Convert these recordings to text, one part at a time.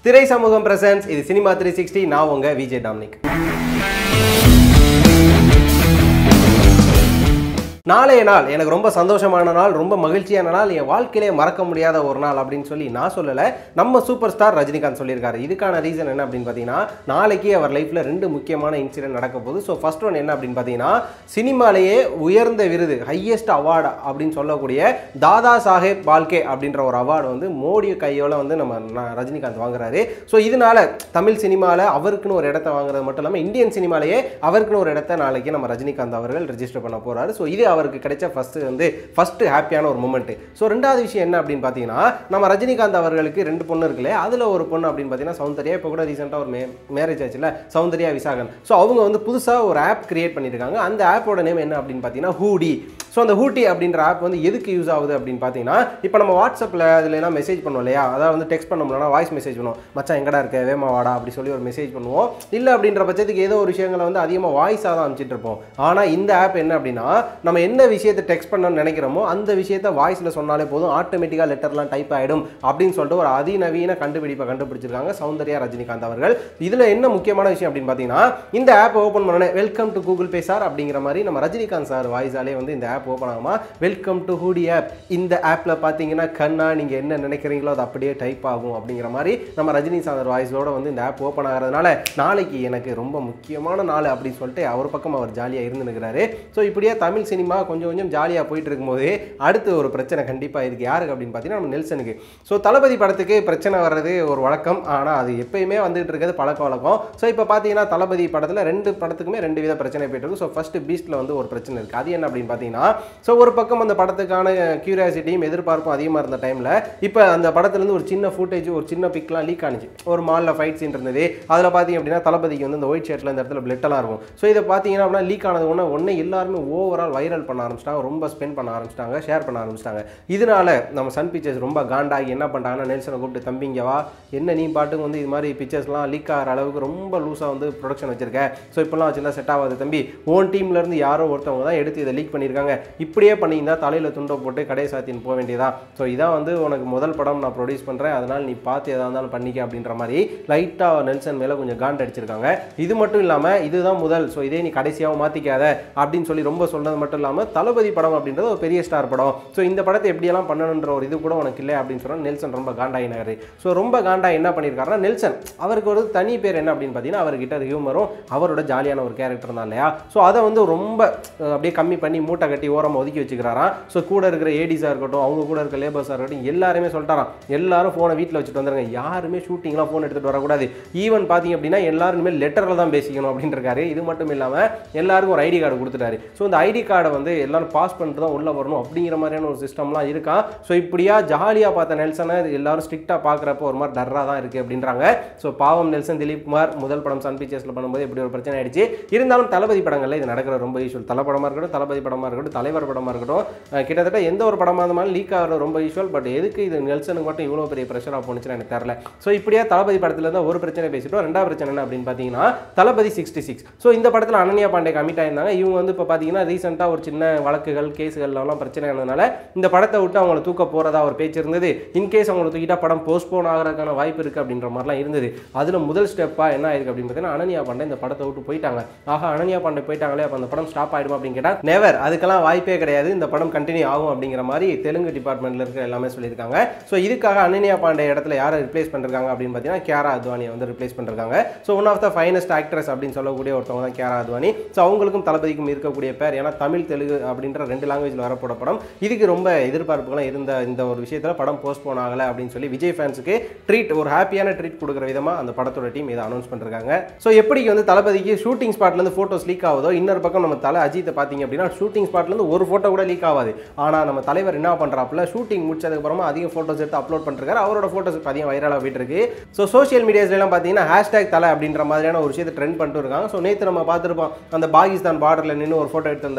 திரை சமூகம் பிரசன்ஸ் இது சினிமா த்ரீ சிக்ஸ்டி நான் உங்க விஜய் டாமினிக் நாளைய நாள் எனக்கு ரொம்ப சந்தோஷமான நாள் ரொம்ப மகிழ்ச்சியான நாள் என் வாழ்க்கையிலே மறக்க முடியாத ஒரு நாள் அப்படின்னு சொல்லி நான் சொல்லலை நம்ம சூப்பர் ஸ்டார் ரஜினிகாந்த் சொல்லியிருக்காரு இதுக்கான ரீசன் என்ன அப்படின்னு பார்த்தீங்கன்னா நாளைக்கு அவர் லைஃப்பில் ரெண்டு முக்கியமான இன்சிடென்ட் நடக்க போகுது ஸோ ஃபர்ஸ்ட் ஒன் என்ன அப்படின்னு பார்த்தீங்கன்னா சினிமாலேயே உயர்ந்த விருது ஹையஸ்ட் அவார்டு அப்படின்னு சொல்லக்கூடிய தாதா சாஹேப் பால்கே அப்படின்ற ஒரு அவார்டு வந்து மோடி கையோட வந்து நம்ம ந- ரஜினிகாந்த் வாங்குறாரு ஸோ இதனால தமிழ் சினிமாவில் அவருக்குன்னு ஒரு இடத்த வாங்குறது மட்டும் இல்லாமல் இந்தியன் சினிமாலேயே அவருக்குன்னு ஒரு இடத்த நாளைக்கு நம்ம ரஜினிகாந்த் அவர்கள் ரெஜிஸ்டர் பண்ண போறாரு ஸோ இது அவருக்கு கிடைச்ச ஃபர்ஸ்ட் வந்து ஃபர்ஸ்ட் ஹாப்பியான ஒரு மூமெண்ட் ஸோ ரெண்டாவது விஷயம் என்ன அப்படின்னு பார்த்தீங்கன்னா நம்ம ரஜினிகாந்த் அவர்களுக்கு ரெண்டு பொண்ணு இருக்குல்ல அதில் ஒரு பொண்ணு அப்படின்னு பார்த்தீங்கன்னா சௌந்தர்யா இப்போ கூட ரீசெண்டாக ஒரு மே மேரேஜ் ஆச்சுல சௌந்தர்யா விசாகன் ஸோ அவங்க வந்து புதுசாக ஒரு ஆப் கிரியேட் பண்ணியிருக்காங்க அந்த ஆப்போட நேம் என்ன அப்படின்னு பார்த்தீங்கன்னா ஹூடி ஸோ அந்த ஹூட்டி அப்படின்ற ஆப் வந்து எதுக்கு யூஸ் ஆகுது அப்படின்னு பார்த்தீங்கன்னா இப்போ நம்ம வாட்ஸ்அப்பில் அதில் எல்லாம் மெசேஜ் பண்ணுவோம் இல்லையா அதாவது வந்து டெக்ஸ்ட் பண்ண முடியலனா வாய்ஸ் மெசேஜ் பண்ணுவோம் மச்சான் எங்கடா இருக்க வேமா வாடா அப்படி சொல்லி ஒரு மெசேஜ் பண்ணுவோம் இல்லை அப்படின்ற பட்சத்துக்கு ஏதோ ஒரு விஷயங்களை வந்து அதிகமாக வாய்ஸாக தான் அனுப்பிச்சிட்டு இருப்போம் ஆனால் இந்த ஆப் என்ன அப்படின்னா நம்ம என்ன விஷயத்தை டெக்ஸ்ட் பண்ணணும்னு நினைக்கிறோமோ அந்த விஷயத்தை வாய்ஸில் சொன்னாலே போதும் ஆட்டோமேட்டிக்காக லெட்டர்லாம் டைப் ஆகிடும் அப்படின்னு சொல்லிட்டு ஒரு அதிநவீன கண்டுபிடிப்பை கண்டுபிடிச்சிருக்காங்க சௌந்தர்யா ரஜினிகாந்த் அவர்கள் இதில் என்ன முக்கியமான விஷயம் அப்படின்னு பார்த்தீங்கன்னா இந்த ஆப் ஓப்பன் பண்ணனே welcome to Google Pay sir அப்படிங்கிற மாதிரி நம்ம ரஜினிகாந்த் சார் வாய்ஸாலே வந்து இந்த ஆப் ஓப்பன் ஆகுமா வெல்கம் டு ஹூடி ஆப் இந்த ஆப்பில் பார்த்தீங்கன்னா கண்ணா நீங்கள் என்ன நினைக்கிறீங்களோ அது அப்படியே டைப் ஆகும் அப்படிங்கிற மாதிரி நம்ம ரஜினி சார் வாய்ஸோட வந்து இந்த ஆப் ஓப்பன் ஆகிறதுனால நாளைக்கு எனக்கு ரொம்ப முக்கியமான நாள் அப்படின்னு சொல்லிட்டு அவர் பக்கம் அவர் ஜாலியாக இருந்துனுக்கிறாரு ஸோ இப்படியே தமிழ் சினிமா கொஞ்சம் கொஞ்சம் ஜாலியாக போயிட்டு இருக்கும்போது அடுத்து ஒரு பிரச்சனை கண்டிப்பாக இதுக்கு யாருக்கு அப்படின்னு பார்த்தீங்கன்னா நம்ம நெல்சனுக்கு ஸோ தளபதி படத்துக்கு பிரச்சனை வர்றது ஒரு வழக்கம் ஆனால் அது எப்பயுமே வந்துட்டு இருக்கிறது பழக்க வழக்கம் ஸோ இப்போ பார்த்தீங்கன்னா தளபதி படத்தில் ரெண்டு படத்துக்குமே ரெண்டு வித பிரச்சனை போயிட்டு இருக்கு ஸோ ஃபர்ஸ்ட் பீஸ்ட்டில் வந்து ஒரு பிரச்சனை இருக்குது அது என்ன அப்படின்னு பார்த்தீங்கன்னா ஸோ ஒரு பக்கம் அந்த படத்துக்கான கியூரியாசிட்டியும் எதிர்பார்ப்பும் அதிகமாக இருந்த டைமில் இப்போ அந்த படத்துலேருந்து ஒரு சின்ன ஃபுட்டேஜ் ஒரு சின்ன பிக்லாம் லீக் ஆனிச்சு ஒரு மாலில் ஃபைட் சீன் இருந்தது அதில் பார்த்தீங்க அப்படின்னா தளபதிக்கு வந்து இந்த ஒயிட் ஷர்ட்டில் இந்த இடத்துல பிளட்டெல்லாம் இருக்கும் ஸோ இதை பார்த்தீங்கன்னா அப்படின்னா லீக் ஆனது ஒன்று ஒன்று எல்லாருமே ஓவரால் வைரல் பண்ண ஆரம்பிச்சிட்டாங்க ரொம்ப ஸ்பெண்ட் பண்ண ஆரம்பிச்சிட்டாங்க ஷேர் பண்ண ஆரம்பிச்சிட்டாங்க இதனால நம்ம சன் பிக்சர்ஸ் ரொம்ப காண்டாகி என்ன பண்ணிட்டாங்கன்னா நெல்சனை கூப்பிட்டு தம்பிங்க வா என்ன நீ பாட்டுக்கு வந்து இது மாதிரி பிக்சர்ஸ்லாம் லீக் ஆகிற அளவுக்கு ரொம்ப லூஸாக வந்து ப்ரொடக்ஷன் வச்சிருக்க ஸோ இப்போலாம் வச்சுருந்தா செட் ஆகாது தம்பி ஓன் டீம்ல இருந்து யாரோ ஒருத்தவங்க தான் எடுத்து இதை லீக் பண்ணியிருக்காங்க இப்படியே பண்ணியிருந்தா தலையில் துண்டை போட்டு கடை சாத்தின்னு போக வேண்டியதா ஸோ இதான் வந்து உனக்கு முதல் படம் நான் ப்ரொடியூஸ் பண்ணுறேன் அதனால் நீ பார்த்து எதாக இருந்தாலும் பண்ணிக்க அப்படின்ற மாதிரி லைட்டாக நெல்சன் மேலே கொஞ்சம் காண்ட் அடிச்சிருக்காங்க இது மட்டும் இல்லாமல் இதுதான் முதல் ஸோ இதே நீ கடைசியாகவும் மாற்றிக்காத அப்படின்னு சொல்லி ரொம்ப சொன்னது மட்டும் இல்லாமல் தளபதி படம் அப்படின்றது ஒரு பெரிய ஸ்டார் படம் ஸோ இந்த படத்தை எப்படியெல்லாம் பண்ணணுன்ற ஒரு இது கூட உனக்கு இல்லை அப்படின்னு சொன்னால் நெல்சன் ரொம்ப காண்டாயினாரு ஸோ ரொம்ப காண்டா என்ன பண்ணியிருக்காருன்னா நெல்சன் அவருக்கு ஒரு தனி பேர் என்ன அப்படின்னு பார்த்தீங்கன்னா அவர்கிட்ட ஹியூமரும் அவரோட ஜாலியான ஒரு கேரக்டர் தான் இல்லையா ஸோ அதை வந்து ரொம்ப அஹ், அப்படியே கம்மி பண்ணி மூட்டை கட்டி ஓரமாக ஒதுக்கி வச்சுக்கிறாராம் ஸோ கூட இருக்கிற ஏடிஸாக இருக்கட்டும் அவங்க கூட இருக்க லேபர்ஸாக இருக்கட்டும் எல்லாருமே சொல்லிட்டாராம் எல்லாரும் ஃபோனை வீட்டில் வச்சுட்டு வந்துருங்க யாருமே ஷூட்டிங்லாம் ஃபோன் எடுத்துகிட்டு வரக்கூடாது ஈவன் பார்த்தீங்க அப்படின்னா எல்லாரும் இனிமேல் லெட்டரில் தான் பேசிக்கணும் அப்படின்னு இருக்காரு இது மட்டும் இல்லாமல் எல்லாருக்கும் ஒரு ஐடி கார்டு கொடுத்துட்டாரு ஸோ இந்த ஐடி கார்டை வந்து எல்லாரும் பாஸ் பண்ணிட்டு தான் உள்ளே வரணும் அப்படிங்கிற மாதிரியான ஒரு சிஸ்டம்லாம் இருக்கா ஸோ இப்படியா ஜாலியாக பார்த்த நெல்சனை இது எல்லாரும் ஸ்ட்ரிக்டாக பார்க்குறப்போ ஒரு மாதிரி டர்ராக தான் இருக்குது அப்படின்றாங்க ஸோ பாவம் நெல்சன் திலீப் குமார் முதல் படம் சன் பிக்சர்ஸில் பண்ணும்போது இப்படி ஒரு பிரச்சனை ஆயிடுச்சு இருந்தாலும் தளபதி படங்களில் இது நடக்கிற ரொம்ப யூஸ்வல் தலை படமாக இருக்கட்டும் தளபதி படமாக இருக்கட்டும் தலைவர் படமாக இருக்கட்டும் அஹ் கிட்டத்தட்ட எந்த ஒரு படமாக இருந்தாலும் லீக் ஆகிறது ரொம்ப யூஸ்வல் பட் எதுக்கு இது நெல்சனுக்கு மட்டும் இவ்வளோ பெரிய ப்ரெஷராக போணுச்சுன்னு எனக்கு தெரியல ஸோ இப்படியே தளபதி படத்தில் இருந்தால் ஒரு பிரச்சனை பேசிட்டோம் ரெண்டாவது பிரச்சனை என்ன அப்படின்னு பார்த்தீங்கன்னா தளபதி சிக்ஸ்டி சிக்ஸ் ஸோ இந்த படத்தில் அனன்யா பாண்டே கமிட் ஆயிருந்தாங்க இவங்க வந்து இப்போ பார்த்தீங்கன்னா ரீசெண்டாக ஒரு சின்ன வழக்குகள் கேஸுகள்லாம் பிரச்சனை ஆனதுனால இந்த படத்தை விட்டு அவங்கள தூக்க போகிறதா ஒரு பேச்சு இருந்தது இன்கேஸ் அவங்கள தூக்கிட்டா படம் போஸ்ட்போன் ஆகிறதுக்கான வாய்ப்பு இருக்குது அப்படின்ற மாதிரிலாம் இருந்தது அதில் முதல் ஸ்டெப்பாக என்ன ஆயிருக்கு அப்படின்னு பார்த்தீங்கன்னா அனன்யா பாண்டே இந்த படத்தை விட்டு போயிட்டாங்க ஆஹா அனன்யா பாண்டே போயிட்டாங்களே அப்போ அந்த படம் ஸ்டாப் ஆயிடுமா அப்படின்னு கேட்டால் நெவர் அதுக்கெல்லாம் வாய்ப்பே கிடையாது இந்த படம் கண்டினியூ ஆகும் அப்படிங்கிற மாதிரி தெலுங்கு டிபார்ட்மெண்ட்ல இருக்க எல்லாமே சொல்லியிருக்காங்க ஸோ இதுக்காக அனன்யா பாண்டே இடத்துல யாரை ரிப்ளேஸ் பண்ணிருக்காங்க அப்படின்னு பார்த்தீங்கன்னா கேரா அத்வானியை வந்து ரிப்ளேஸ் பண்ணிருக்காங்க so one of the finest actress அப்படின்னு சொல்லக்கூடிய ஒருத்தவங்க தான் கேரா அத்வானி ஸோ அவங்களுக்கும் தளபதிக்கும் இருக்கக்கூடிய பேர் ஏன்னா தமிழ் தெலுங்கு அப்படின்ற ரெண்டு லாங்குவேஜில் வரப்போட படம் இதுக்கு ரொம்ப எதிர்பார்ப்புகள்லாம் இருந்த இந்த ஒரு விஷயத்தில் படம் போஸ்ட்போன் ஆகலை அப்படின்னு சொல்லி விஜய் ஃபேன்ஸுக்கு ட்ரீட் ஒரு ஹாப்பியான ட்ரீட் கொடுக்குற விதமாக அந்த படத்தோட டீம் இதை அனௌன்ஸ் பண்ணிருக்காங்க ஸோ எப்படி வந்து தளபதிக்கு ஷூட்டிங் ஸ்பாட்லேருந்து ஃபோட்டோஸ் லீக் ஆகுதோ இன்னொரு பக்கம் நம்ம தலை அஜித்தை பார்த்தீங்க அப்படின்னா ஷூட்டிங் ஸ்பாட்லேருந்து ஒரு ஃபோட்டோ கூட லீக் ஆகாது ஆனால் நம்ம தலைவர் என்ன பண்ணுறாப்புல ஷூட்டிங் முடிச்சதுக்கப்புறமா அதிக ஃபோட்டோஸ் எடுத்து அப்லோட் பண்ணிருக்காரு அவரோட ஃபோட்டோஸ் இப்போ அதிகம் வைரலாக போயிட்டு இருக்கு ஸோ சோஷியல் மீடியாஸ்லாம் பார்த்தீங்கன்னா ஹேஷ்டேக் தலை அப்படின்ற மாதிரியான ஒரு விஷயத்தை ட்ரெண்ட் பண்ணிட்டு இருக்காங்க ஸோ நேற்று நம்ம பார்த்துருப்போம் அந்த பாகிஸ்தான் பார்டரில் நின்று ஒரு ஃபோட்டோ எடுத்திருந்தாரு அதுக்கு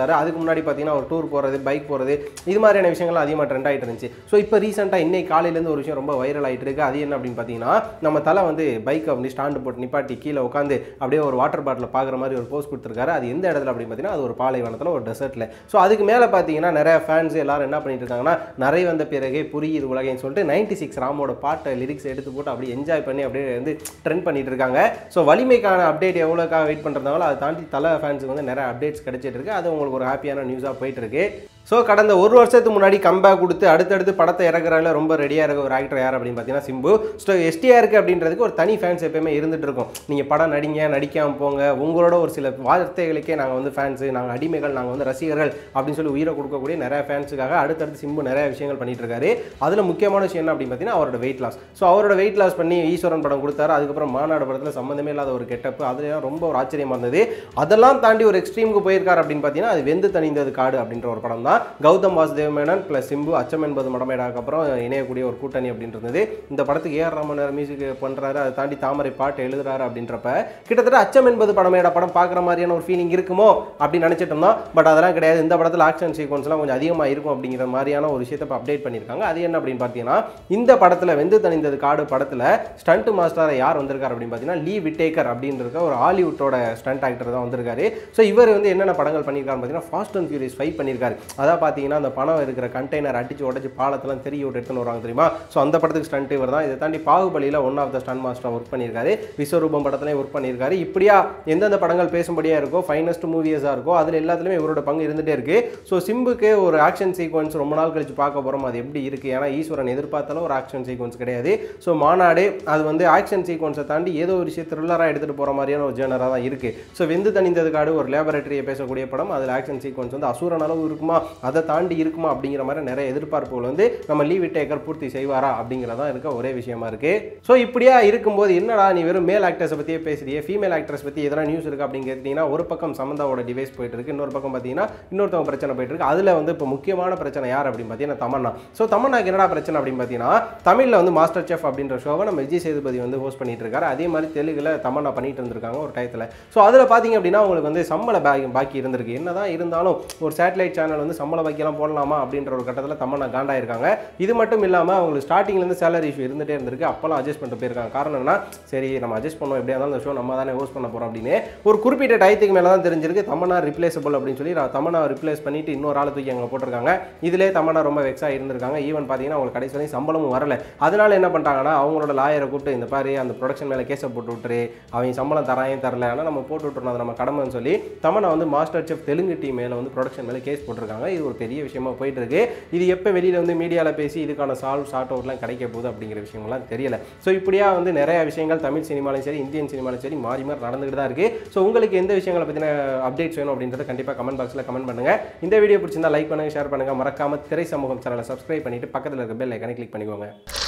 முன்னாடி பார்த்தீங்கன்னா ஒரு டூர் போகிறது பைக் போகிறது இது மாதிரியான விஷயங்கள்லாம் அதிகமாக ட்ரெண்ட் ஆகிட்டு இருந்துச்சு ஸோ இப்போ ரீசெண்டாக இன்னைக்கு காலையிலேருந்து ஒரு விஷயம் ரொம்ப வைரல் ஆகிட்டு இருக்கு அது என்ன அப்படின்னு பார்த்தீங்கன்னா நம்ம தலை வந்து பைக்கை வந்து ஸ்டாண்டு போட்டு நிப்பாட்டி கீழே உட்காந்து அப்படியே ஒரு வாட்டர் பாட்டில் பார்க்குற மாதிரி ஒரு போஸ்ட் கொடுத்துருக்காரு அது எந்த இடத்துல அப்படின்னு பார்த்தீங்கன்னா அது ஒரு பாலைவனத்தில் ஒரு டெசர்ட்டில் ஸோ அதுக்கு மேலே பார்த்தீங்கன்னா நிறைய ஃபேன்ஸ் எல்லாரும் என்ன பண்ணிட்டு இருக்காங்கன்னா நிறைய வந்த பிறகே புரியுது உலகைன்னு சொல்லிட்டு நைன்டி சிக்ஸ் ராமோட பாட்டை லிரிக்ஸ் எடுத்து போட்டு அப்படியே என்ஜாய் பண்ணி அப்படியே வந்து ட்ரெண்ட் பண்ணிட்டு இருக்காங்க ஸோ வலிமைக்கான அப்டேட் எவ்வளோக்காக வெயிட் பண்ணுறதாங்களோ அதை தாண்டி தலை ஃபேன்ஸுக்கு வந்து நிறைய அப்டேட்ஸ் கிடைச்சிட்டு இருக்கு அது உங்களுக்கு ஒரு ஹாப்பியான நியூஸாக போயிட்டு இருக்கு ஸோ கடந்த ஒரு வருஷத்துக்கு முன்னாடி கம்பேக் கொடுத்து அடுத்தடுத்து படத்தை இறக்குறதுல ரொம்ப ரெடியாக இருக்க ஒரு ஆக்டர் யார் அப்படின்னு பார்த்தீங்கன்னா சிம்பு ஸோ எஸ்டிஆருக்கு அப்படின்றதுக்கு ஒரு தனி ஃபேன்ஸ் எப்பயுமே இருந்துட்டு இருக்கும் நீங்கள் படம் நடிங்க நடிக்காமல் போங்க உங்களோட ஒரு சில வார்த்தைகளுக்கே நாங்கள் வந்து ஃபேன்ஸு நாங்கள் அடிமைகள் நாங்கள் வந்து ரசிகர்கள் அப்படின்னு சொல்லி உயிரை கொடுக்கக்கூடிய நிறைய ஃபேன்ஸுக்காக அடுத்தடுத்து சிம்பு நிறைய விஷயங்கள் பண்ணிட்டு இருக்காரு அதில் முக்கியமான விஷயம் என்ன அப்படின்னு பார்த்தீங்கன்னா அவரோட வெயிட் லாஸ் ஸோ அவரோட வெயிட் லாஸ் பண்ணி ஈஸ்வரன் படம் கொடுத்தாரு அதுக்கப்புறம் மாநாடு படத்தில் சம்மந்தமே இல்லாத ஒரு கெட்டப் அதுலாம் ரொம்ப ஒரு ஆச்சரியமா இருந்தது அதெல்லாம் தாண்டி ஒரு எக்ஸ்ட்ரீமுக்கு போயிருக்காரு அப்படின்னு பார்த்தீங்கன்னா அது வெந்து தணிந்தது காடு அப்படின்ற ஒரு படம் தான் கௌதம் வாசுதேவ மேனன் ப்ளஸ் சிம்பு அச்சம் என்பது மடமேடாக்கு அப்புறம் இணையக்கூடிய ஒரு கூட்டணி அப்படின்றது இந்த படத்துக்கு ஏஆர் ராமன் மியூசிக் பண்ணுறாரு அதை தாண்டி தாமரை பாட்டு எழுதுறாரு அப்படின்றப்ப கிட்டத்தட்ட அச்சம் என்பது படமேடா படம் பார்க்குற மாதிரியான ஒரு ஃபீலிங் இருக்குமோ அப்படின்னு நினச்சிட்டு இருந்தோம் பட் அதெல்லாம் கிடையாது இந்த படத்தில் ஆக்ஷன் சீக்வன்ஸ்லாம் கொஞ்சம் அதிகமாக இருக்கும் அப்படிங்கிற மாதிரியான ஒரு விஷயத்தை இப்போ அப்டேட் பண்ணியிருக்காங்க அது என்ன அப்படின்னு பார்த்தீங்கன்னா இந்த படத்தில் வெந்து தணிந்தது காடு படத்தில் ஸ்டண்ட் மாஸ்டரை யார் வந்திருக்காரு அப்படின்னு பார்த்தீங்கன்னா லீ விட்டேக்கர் அப்படின்னு இருக்க ஒரு ஹாலிவுட்டோட ஸ்டண்ட் ஆக்டர் தான் வந்திருக்காரு ஸோ இவர் வந்து என்னென்ன படங்கள் பண்ணியிருக்காரு பார்த்தீங்கன்னா ஃபாஸ்ட் அண்ட் ஃபியூரியஸ் ஃபைவ் பண்ணியிருக்காரு அதான் பார்த்தீங்கன்னா அந்த பணம் இருக்கிற கண்டெய்னர் அடிச்சு உடச்சி பாலத்தெல்லாம் தெரிய விட்டு எடுத்துன்னு வருவாங்க தெரியுமா ஸோ அந்த படத்துக்கு ஸ்டண்ட் இவர் தான் இதை தாண்டி பாகுபலியில் one of the stunt master work பண்ணியிருக்காரு விஸ்வரூபம் படத்துலையும் ஒர்க் பண்ணியிருக்காரு இப்படியா எந்தெந்த படங்கள் பேசும்படியாக இருக்கோ ஃபைனஸ்ட் மூவிஸாக இருக்கோ அதில் எல்லாத்துலேயுமே இவரோட பங்கு இருந்துகிட்டே இருக்கு ஸோ சிம்புக்கு ஒரு ஆக்ஷன் சீக்வன்ஸ் ரொம்ப நாள் கழிச்சு பார்க்க போகிறோம் அது எப்படி இருக்குது ஏன்னா ஈஸ்வரன் எதிர்பார்த்தாலும் ஒரு ஆக்ஷன் சீக்வன்ஸ் கிடையாது ஸோ மாநாடு அது வந்து ஆக்ஷன் சீக்வன்ஸை தாண்டி ஏதோ ஒரு விஷயம் த்ரில்லராக எடுத்துகிட்டு போகிற மாதிரியான ஒரு ஜேனராக தான் இருக்குது ஸோ வெந்து தணிந்தது காடு ஒரு லேபரேட்டரியை பேசக்கூடிய படம் அதில் ஆக்ஷன் சீக்வன்ஸ் வந்து அசூரன் அளவு இருக்குமா அதை தாண்டி இருக்குமா அப்படிங்கிற மாதிரி நிறைய எதிர்பார்ப்புகள் வந்து நம்ம லீவ் டேக்கர் பூர்த்தி செய்வாரா அப்படிங்கிறதா இருக்க ஒரே விஷயமா இருக்கு ஸோ இப்படியா இருக்கும்போது என்னடா நீ வெறும் மேல் ஆக்டர்ஸை பற்றியே பேசுறியே ஃபீமேல் ஆக்டர்ஸ் பற்றி எதனா நியூஸ் இருக்கு அப்படின்னு கேட்டிங்கன்னா ஒரு பக்கம் சமந்தாவோட டிவைஸ் போயிட்டு இருக்கு இன்னொரு பக்கம் பார்த்தீங்கன்னா இன்னொருத்தவங்க பிரச்சனை போயிட்டு இருக்கு அதில் வந்து இப்போ முக்கியமான பிரச்சனை யார் அப்படின்னு பார்த்தீங்கன்னா தமன்னா ஸோ தமன்னாக்கு என்னடா பிரச்சனை அப்படின்னு பார்த்தீங்கன்னா தமிழில் வந்து மாஸ்டர் செஃப் அப்படின்ற ஷோவை நம்ம விஜய் சேதுபதி வந்து ஹோஸ்ட் பண்ணிட்டு இருக்காரு அதே மாதிரி தெலுங்குல தமன்னா பண்ணிட்டு இருந்திருக்காங்க ஒரு டயத்தில் ஸோ அதில் பார்த்தீங்க அப்படின்னா உங்களுக்கு வந்து சம்பள பாக்கி பாக்கி இருந்திருக்கு என்னதான் இருந்தாலும் ஒரு சேட்டலைட் சேனல் வந்து சம்பள பாக்கியெல்லாம் போடலாமா அப்படின்ற ஒரு கட்டத்தில் தமன்னா காண்டாயிருக்காங்க இது மட்டும் இல்லாமல் அவங்களுக்கு ஸ்டார்டிங்லேருந்து சேலரி இஷ்யூ இருந்துகிட்டே இருந்திருக்கு அப்போல்லாம் அட்ஜஸ்ட் பண்ணிட்டு போயிருக்காங்க காரணம் என்ன சரி நம்ம அட்ஜஸ்ட் பண்ணோம் எப்படியா இருந்தாலும் இந்த ஷோ நம்ம தானே ஹோஸ்ட் பண்ண போகிறோம் அப்படின்னு ஒரு குறிப்பிட்ட டயத்துக்கு மேலே தான் தெரிஞ்சிருக்கு தமன்னா ரிப்ளேசபிள் அப்படின்னு சொல்லி தமன்னா ரிப்ளேஸ் பண்ணிட்டு இன்னொரு ஆளை தூக்கி அங்கே போட்டிருக்காங்க இதிலே தமன்னா ரொம்ப வெக்ஸாக இருந்திருக்காங்க ஈவன் பார்த்தீங்கன்னா அவங்களுக்கு கடைசி வரையும் சம்பளமும் வரல அதனால என்ன பண்ணிட்டாங்கன்னா அவங்களோட லாயரை கூப்பிட்டு இந்த பாரு அந்த ப்ரொடக்ஷன் மேலே கேஸை போட்டு விட்டுரு அவங்க சம்பளம் தராயும் தரல ஆனால் நம்ம போட்டு விட்டுறோம் அது நம்ம கடமைன்னு சொல்லி தமன்னா வந்து மாஸ்டர் செஃப் தெலுங்கு டீம் மேலே வந்து ப்ரொடக்ஷன் மேலே கேஸ் போட்டிருக்காங்க இது ஒரு பெரிய விஷயமா போயிட்டு இருக்கு இது எப்போ வெளியில் வந்து மீடியாவில் பேசி இதுக்கான சால்வ் ஷார்ட் அவுட்லாம் கிடைக்க போகுது அப்படிங்கிற விஷயங்கள்லாம் தெரியல ஸோ இப்படியா வந்து நிறைய விஷயங்கள் தமிழ் சினிமாலையும் சரி இந்தியன் சினிமாலையும் சரி மாறி மாறி நடந்துகிட்டு தான் இருக்கு ஸோ உங்களுக்கு எந்த விஷயங்களை பற்றின அப்டேட்ஸ் வேணும் அப்படின்றத கண்டிப்பாக கமெண்ட் பாக்ஸில் கமெண்ட் பண்ணுங்க இந்த வீடியோ பிடிச்சிருந்தா லைக் பண்ணுங்க ஷேர் பண்ணுங்க மறக்காம திரை சமூகம் சேனலை சப்ஸ்கிரைப் பண்ணிட்டு பக்கத்தில் இருக்க பெல் ஐக்கனை கிளிக் பண்ணிக்கோங்க